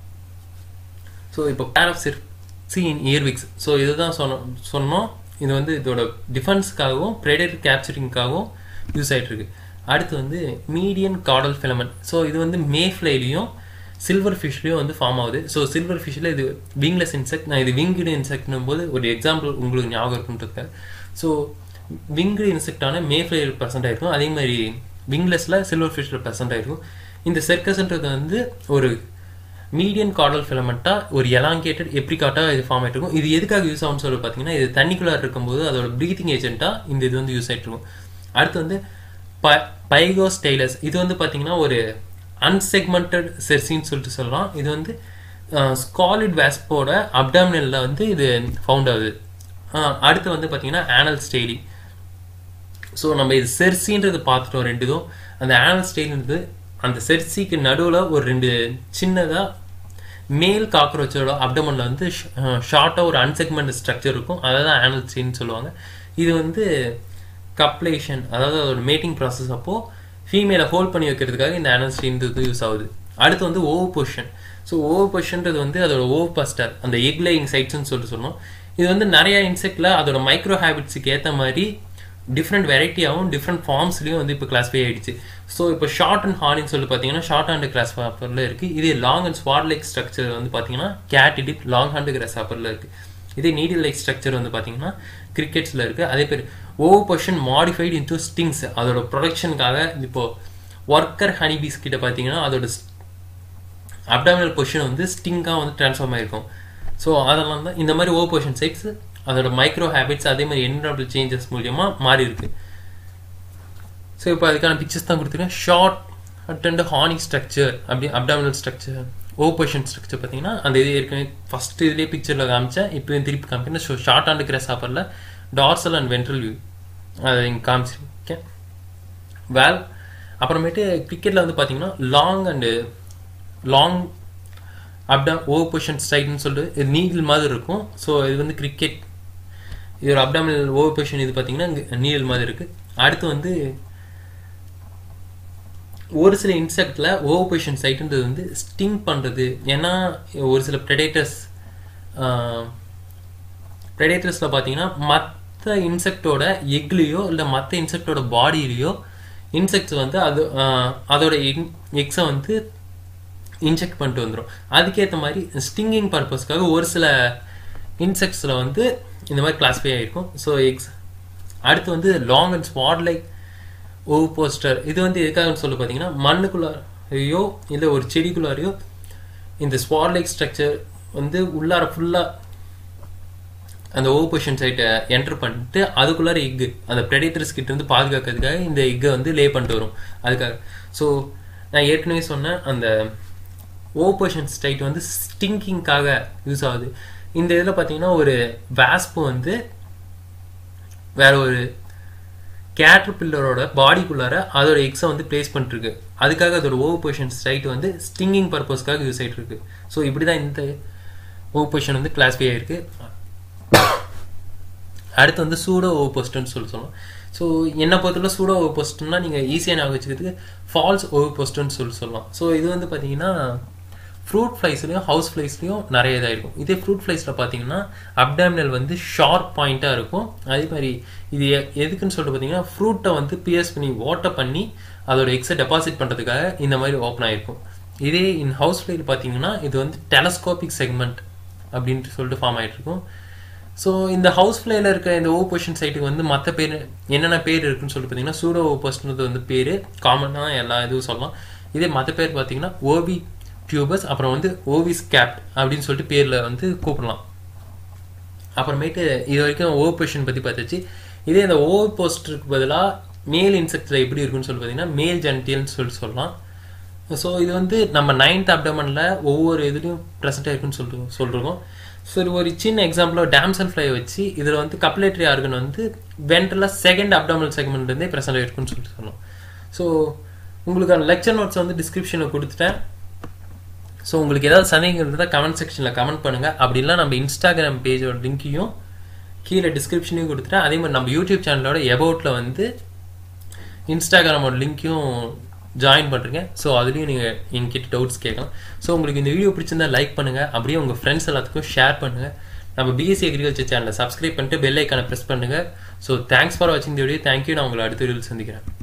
ஸோ இப்போ பேர் ஆஃப் செர் சி இன் இயர்விக்ஸ் ஸோ இதுதான் சொன்ன சொன்னோம் இது வந்து இதோட டிஃபென்ஸ்க்காகவும் ப்ரெடேட்டர் கேப்சரிங்காகவும் யூஸ் ஆகிட்டு இருக்கு அடுத்து வந்து மீடியன் காடல் ஃபிலமெண்ட் ஸோ இது வந்து மேஃப்ளைலையும் சில்வர் ஃபிஷ்லேயும் வந்து ஃபார்ம் ஆகுது ஸோ சில்வர் ஃபிஷ்ஷில் இது விங்லெஸ் இன்செக்ட் நான் இது விங்டு இன்செக்ட்னும் போது ஒரு எக்ஸாம்பிள் உங்களுக்கு ஞாபகம் இருக்குன்றதுக்காக ஸோ விங்டு இன்செக்டான மேஃப்ளைல் ப்ரெசென்ட் ஆகிருக்கும் அதே மாதிரி விங்லெஸில் சில்வர் ஃபிஷ்ஷில் ப்ரெசென்ட் ஆகிருக்கும் இந்த செர்க்கஸ்ன்றது வந்து ஒரு மீடியன் கார்டல் ஃபிலமெண்ட்டாக ஒரு எலாங்கேட்டட் எப்ரிகாட்டாக இது ஃபார்ம் ஆகிட்டு இருக்கும் இது எதுக்காக யூஸ் ஆகும்னு சொல்லி பார்த்தீங்கன்னா இது தண்ணிக்குள்ளார இருக்கும்போது அதோட ப்ரீத்திங் ஏஜென்ட்டாக இந்த இது வந்து யூஸ் ஆகிட்டு இருக்கும் அடுத்து வந்து ப பைகோஸ்டைலஸ் இது வந்து பார்த்தீங்கன்னா ஒரு அன்செக்மெண்டட் செர்சின்னு சொல்லிட்டு சொல்லலாம் இது வந்து ஸ்காலிட் வேஸ்போட அப்டாமினலில் வந்து இது ஃபவுண்ட் ஆகுது அடுத்து வந்து பார்த்தீங்கன்னா ஆனல் ஸ்டெய்லி ஸோ நம்ம இது செர்சின்றது பார்த்துட்டோம் ரெண்டு இதுவும் அந்த ஆனல் ஸ்டெயின்றது அந்த செர்சிக்கு நடுவில் ஒரு ரெண்டு சின்னதாக மேல் காக்ரோச்சோட அப்டமனில் வந்து ஷார்ட்டாக ஒரு அன்செக்மெண்ட் ஸ்ட்ரக்சர் இருக்கும் அதை தான் ஆனல் ஸ்டெயின் சொல்லுவாங்க இது வந்து கப்லேஷன் அதாவது ஒரு மேட்டிங் ப்ராசஸ் அப்போது ஃபீமேலை ஹோல்ட் பண்ணி வைக்கிறதுக்காக இந்த ஆனல் ஸ்டெயின்றது யூஸ் ஆகுது அடுத்து வந்து ஓவர் பொசிஷன் ஸோ ஓவர் பொசிஷன்றது வந்து அதோட ஓவர் பஸ்டர் அந்த எக் லேயிங் சைட்ஸ்னு சொல்லிட்டு சொன்னோம் இது வந்து நிறைய இன்செக்டில் அதோட மைக்ரோ ஹேபிட்ஸுக்கு ஏற்ற மாதிரி டிஃப்ரெண்ட் வெரைட்டியாகவும் டிஃப்ரெண்ட் ஃபார்ம்ஸ்லையும் வந்து இப்போ கிளாஸிஃபை ஆகிடுச்சு ஸோ இப்போ ஷார்ட் அண்ட் ஹார்னின்னு சொல்லி பார்த்தீங்கன்னா ஷார்ட் ஹேண்ட் கிராஸ் ஹாப்பரில் இருக்குது இதே long and sword like structure வந்து பார்த்தீங்கன்னா கேட் இடிப் லாங் ஹேண்ட் கிராஸ் ஹாப்பரில் இருக்குது இதே நீடில் லைக் ஸ்ட்ரக்சர் வந்து பார்த்தீங்கன்னா கிரிக்கெட்ஸில் இருக்குது அதே பேர் ஓவர் பொஷன் மாடிஃபைடு இன்டூ ஸ்டிங்ஸ் அதோட ப்ரொடக்ஷனுக்காக இப்போது ஒர்க்கர் ஹனிபீஸ் கிட்ட பார்த்தீங்கன்னா அதோட அப்டாமினல் பொசிஷன் வந்து ஸ்டிங்காக வந்து ட்ரான்ஸ்ஃபார்ம் ஆகிருக்கும் ஸோ அதெல்லாம் தான் இந்த மாதிரி ஓவர் பொசிஷன் சைட்ஸ் அதோட மைக்ரோ ஹேபிட்ஸ் அதே மாதிரி என்விராபிள் சேஞ்சஸ் மூலியமாக மாறி இருக்கு ஸோ இப்போ அதுக்கான பிக்சர்ஸ் தான் கொடுத்துருக்கேன் ஷார்ட் அண்ட் ஹார்னிங் ஸ்ட்ரக்சர் அப்படி அப்டாமினல் ஸ்ட்ரக்சர் ஓப்போஷன் ஸ்ட்ரக்சர் பார்த்தீங்கன்னா அந்த இது ஏற்கனவே ஃபஸ்ட் இதுலேயே பிக்சரில் காமிச்சேன் இப்போ திருப்பி காமிக்கிறேன் ஸோ ஷார்ட் ஆண்டு கிராஸ் ஆப்பரில் டார்சல் அண்ட் வென்ட்ரல் வியூ அதை இங்கே காமிச்சிருக்கேன் வேல் அப்புறமேட்டு கிரிக்கெட்டில் வந்து பார்த்தீங்கன்னா லாங் அண்டு லாங் அப்டா ஓவர் பொசிஷன் ஸ்டைல்னு சொல்லிட்டு இது நீடில் மாதிரி இருக்கும் ஸோ இது வந்து கிரிக்கெட் இதோட அப்டாமினல் ஓவர் பொசிஷன் இது பார்த்தீங்கன்னா நீடில் மாதிரி இருக்குது அடுத்து வந்து ஒரு சில இன்செக்டில் ஓவர் பொசிஷன் சைட்டுன்றது வந்து ஸ்டிங் பண்ணுறது ஏன்னா ஒரு சில ப்ரெடேட்டர்ஸ் ப்ரெடேட்டர்ஸில் பார்த்தீங்கன்னா மற்ற இன்செக்டோட எக்லேயோ இல்லை மற்ற இன்செக்டோட பாடியிலையோ இன்செக்ட்ஸ் வந்து அது அதோட எக்ஸை வந்து இன்ஜெக்ட் பண்ணிட்டு வந்துடும் அதுக்கேற்ற மாதிரி ஸ்டிங்கிங் பர்பஸ்க்காக ஒரு சில இன்செக்ட்ஸில் வந்து இந்த மாதிரி கிளாஸிஃபை ஆகிருக்கும் ஸோ எக்ஸ் அடுத்து வந்து long and sword like ovipositor இது வந்து எதுக்காகன்னு சொல்லி பார்த்தீங்கன்னா மண்ணுக்குள்ளாரையோ இல்லை ஒரு செடிக்குள்ளாரையோ இந்த ஸ்வாட் லைக் ஸ்ட்ரக்சர் வந்து உள்ளார ஃபுல்லாக அந்த ஓவ் பொசிஷன் சைட்டை என்டர் பண்ணிட்டு அதுக்குள்ளார எக்கு அந்த ப்ரெடேட்டர்ஸ் கிட்ட இருந்து பாதுகாக்கிறதுக்காக இந்த எக்கை வந்து லே பண்ணிட்டு வரும் அதுக்காக ஸோ நான் ஏற்கனவே சொன்னேன் அந்த ஓப்போஷன் ஸ்டைட் வந்து ஸ்டிங்கிங்காக யூஸ் ஆகுது இந்த இதில் பார்த்தீங்கன்னா ஒரு வேஸ்ப்பு வந்து வேற ஒரு கேட்டர் பில்லரோட பாடிக்குள்ளார அதோட எக்ஸை வந்து பிளேஸ் பண்ணிருக்கு அதுக்காக அதோட ஓவர் பொசிஷன் சைட் வந்து ஸ்டிங்கிங் பர்பஸ்க்காக யூஸ் ஆகிட்டு இருக்கு ஸோ இப்படி தான் இந்த ஓவர் பொசிஷன் வந்து கிளாஸிஃபை ஆயிருக்கு அடுத்து வந்து சூடோ ஓவர் போஸ்ட்னு சொல்லி சொல்லலாம் ஸோ என்னை பொறுத்தவரை சூடோ ஓவர் போஸ்ட்னா நீங்கள் ஈஸியாக ஞாபகம் வச்சுக்கிறதுக்கு ஃபால்ஸ் ஓவர் போஸ்ட்னு சொல்லி சொல்லலாம் ஸோ இது வந்து பார்த்தீங்கன்னா ஃப்ரூட் ஃப்ளைஸ்லையும் ஹவுஸ் ஃப்ளைஸ்லையும் நிறைய இதாக இருக்கும் இதே ஃப்ரூட் ஃப்ளைஸில் பார்த்தீங்கன்னா அப்டாமினல் வந்து ஷார்ப் பாயிண்ட்டாக இருக்கும் அதே மாதிரி இது எ- எதுக்குன்னு சொல்லிட்டு பார்த்தீங்கன்னா ஃப்ரூட்டை வந்து பிஎஸ் பண்ணி வாட்டர் பண்ணி அதோட எக்ஸை டெபாசிட் பண்ணுறதுக்காக இந்த மாதிரி ஓப்பன் ஆகிருக்கும் இதே இன் ஹவுஸ் ஃப்ளைல பார்த்தீங்கன்னா இது வந்து டெலஸ்கோபிக் செக்மெண்ட் அப்படின்ட்டு சொல்லிட்டு ஃபார்ம் ஆகிட்டு இருக்கும் ஸோ இந்த ஹவுஸ் ஃப்ளைல இருக்க இந்த ஓ பொசிஷன் சைட்டுக்கு வந்து மற்ற பேர் என்னென்ன பேர் இருக்குன்னு சொல்லிட்டு பார்த்தீங்கன்னா சூடோ ஓ பொசிஷன் வந்து பேர் காமனாக எல்லா இதுவும் சொல்லலாம் இதே மற்ற பேர் பார்த்தீங்கன்னா ஓவி டியூபஸ் அப்புறம் வந்து ஓவிஸ் கேப்ட் அப்படின்னு சொல்லிட்டு பேரில் வந்து கூப்பிடலாம் அப்புறமேட்டு இது வரைக்கும் ஓ பொசிஷன் பற்றி பார்த்தாச்சு இதே இந்த ஓ போஸ்டருக்கு பதிலாக மேல் இன்செக்டில் எப்படி இருக்குன்னு சொல்லி பார்த்தீங்கன்னா மேல் ஜென்டியல்னு சொல்லிட்டு சொல்லலாம் ஸோ இது வந்து நம்ம நைன்த் அப்டமனில் ஒவ்வொரு இதுலேயும் ப்ரெசென்ட் ஆயிருக்குன்னு சொல்லிட்டு சொல்லிருக்கோம் சரி ஒரு சின்ன எக்ஸாம்பிளாக டேம்சல் ஃப்ளை வச்சு இதில் வந்து கப்லேட்டரி ஆர்கன் வந்து வென்ட்ரலாக செகண்ட் அப்டமல் செக்மெண்ட்லேருந்தே ப்ரெசென்ட் ஆயிருக்குன்னு சொல்லிட்டு சொல்லலாம் ஸோ உங்களுக்கான லெக்சர் நோட்ஸ் வந்து டிஸ்கிரிப்ஷனில் கொடுத்துட்டேன் ஸோ உங்களுக்கு ஏதாவது சந்தேகம் இருந்தால் கமெண்ட் செக்ஷனில் கமெண்ட் பண்ணுங்கள் அப்படிலாம் நம்ம இன்ஸ்டாகிராம் பேஜோட லிங்க்கையும் கீழே டிஸ்கிரிப்ஷனையும் கொடுத்துட்டேன் அதே மாதிரி நம்ம யூடியூப் சேனலோட எபவுட்டில் வந்து இன்ஸ்டாகிராமோட லிங்க்கையும் ஜாயின் பண்ணுறீங்க ஸோ அதுலேயும் நீங்கள் என்கிட்ட டவுட்ஸ் கேட்கலாம் ஸோ உங்களுக்கு இந்த வீடியோ பிடிச்சிருந்தா லைக் பண்ணுங்கள் அப்படியே உங்கள் ஃப்ரெண்ட்ஸ் எல்லாத்துக்கும் ஷேர் பண்ணுங்கள் நம்ம பிஎஸ்சி அக்ரிகல்ச்சர் சேனலை சப்ஸ்கிரைப் பண்ணிட்டு பெல் ஐக்கானை ப்ரெஸ் பண்ணுங்கள் ஸோ தேங்க்ஸ் ஃபார் வாட்சிங் த வீடியோ தேங்க்யூ நான் உங்களை அடுத்த வீடியோவில் சந்திக்கிறேன்